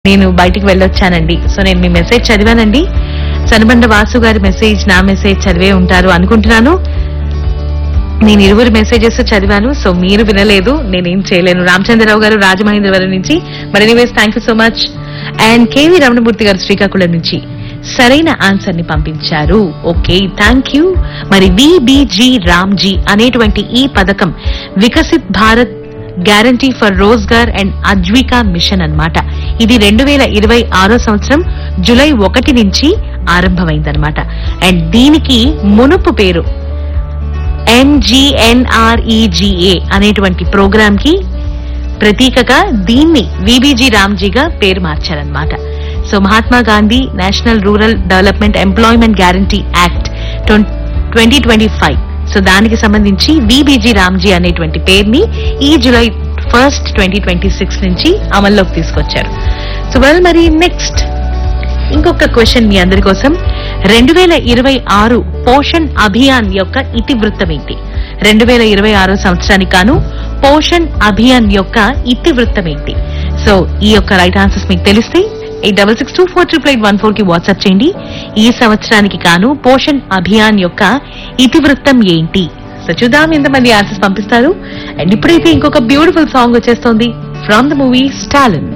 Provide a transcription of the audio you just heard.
నేను బయటికి వెళ్ళొచ్చానండి సో నేను మీ మెసేజ్ చదివానండి సనబండ వాసు గారి మెసేజ్ నా మెసేజ్ చదివే ఉంటారు అనుకుంటున్నాను నేను ఇరువురు మెసేజెస్ చదివాను సో మీరు వినలేదు నేనేం చేయలేను రామచంద్రరావు గారు రాజమహేంద్రవరం నుంచి మరి anyways thank you so much and KV Ramanamurthy గారు శ్రీకాకుళం నుంచి సరైన ఆన్సర్ ని పంపించారు ఓకే థ్యాంక్ యూ మరి విబిజి రామ్జీ అనేటువంటి ఈ పథకం Viksit Bharat guarantee for Rozgar and Ajeevika mission అన్నమాట ఇది రెండు వేల ఇరవై ఆరో సంవత్సరం జులై ఒకటి నుంచి ఆరంభమైందన్నమాట అండ్ దీనికి మునుపు పేరు ఎంజీఎన్ఆర్ఈజీఏ అనేటువంటి ప్రోగ్రామ్ కి ప్రతీకగా దీన్ని విబిజి రామ్జీగా పేరు మార్చారన్నమాట so Mahatma Gandhi national rural development employment guarantee act twenty twenty five so దానికి సంబంధించి విబిజి రామ్జీ అనేటువంటి పేరుని ఈ July first twenty twenty six నుంచి అమల్లోకి తీసుకొచ్చారు సో వెల్ మరి నెక్స్ట్ ఇంకొక క్వశ్చన్ మీ అందరి కోసం రెండు వేల ఇరవై ఆరు పోషణ్ అభియాన్ యొక్క ఇతివృత్తం ఏంటి రెండు వేల ఇరవై ఆరో సంవత్సరానికి గాను పోషణ్ అభియాన్ యొక్క ఇతివృత్తం ఏంటి సో ఈ యొక్క రైట్ ఆన్సర్స్ మీకు తెలిస్తే eight double six two four triple eight one four కి వాట్సాప్ చేయండి ఈ సంవత్సరానికి గాను పోషణ్ అభియాన్ యొక్క ఇతివృత్తం ఏంటి సో చూద్దాం ఎంతమంది ఆన్సర్స్ పంపిస్తారు అండ్ ఇప్పుడైతే ఇంకొక బ్యూటిఫుల్ సాంగ్ వచ్చేస్తోంది ఫ్రమ్ ద మూవీ స్టాలిన్